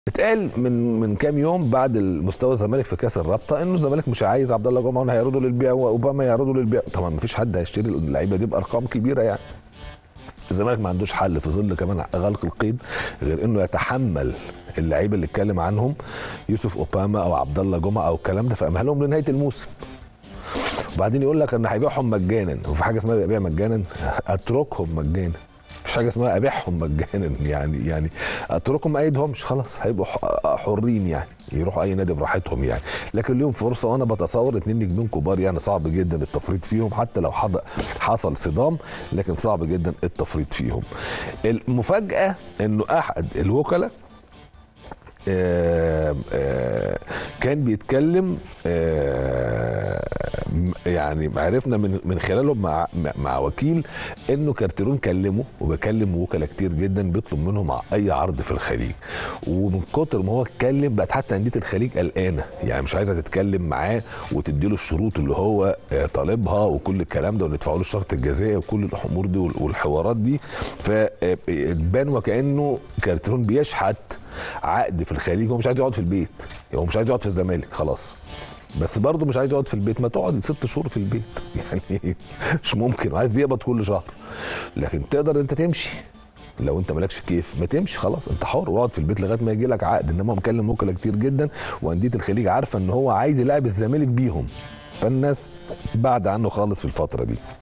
اتقال من من كام يوم بعد مستوى الزمالك في كاس الرابطه انه الزمالك مش عايز عبد الله جمعه هيعرضوا للبيع واوباما يعرضوا للبيع طبعا ما فيش حد هيشتري اللعيبه دي بارقام كبيره يعني الزمالك ما عندوش حل في ظل كمان غلق القيد غير انه يتحمل اللعيبه اللي اتكلم عنهم يوسف اوباما او عبد الله جمعه او الكلام ده فامهلهم لنهايه الموسم وبعدين يقول لك ان هيبيعهم مجانا وفي حاجه اسمها بيع مجانا اتركهم مجانا مفيش حاجه اسمها ابيعهم مجانا يعني يعني اتركهم ما ايدهمش خلاص هيبقوا حرين يعني يروحوا اي نادي براحتهم يعني لكن ليهم فرصه وانا بتصور اتنين نجمين كبار يعني صعب جدا التفريط فيهم حتى لو حصل صدام لكن صعب جدا التفريط فيهم المفاجاه انه احد الوكلاء آه آه كان بيتكلم آه يعني عرفنا من من خلاله مع مع وكيل انه كارتيرون كلمه وبكلم وكلاء كتير جدا بيطلب منهم اي عرض في الخليج ومن كتر ما هو اتكلم بقت حتى انديه الخليج قلقانه يعني مش عايزه تتكلم معاه وتديله الشروط اللي هو طالبها وكل الكلام ده وندفعوا له الشرط الجزائي وكل الامور دي والحوارات دي فبان وكانه كارتيرون بيشحت عقد في الخليج هو مش عايز يقعد في البيت هو مش عايز يقعد في الزمالك خلاص بس برضه مش عايز يقعد في البيت ما تقعد ست شهور في البيت يعني مش ممكن وعايز يقبض كل شهر لكن تقدر انت تمشي لو انت مالكش كيف ما تمشي خلاص انت حر واقعد في البيت لغايه ما يجي لك عقد انما هو مكلم وكلاء كتير جدا وانديه الخليج عارفه ان هو عايز يلاعب الزمالك بيهم فالناس بعد عنه خالص في الفتره دي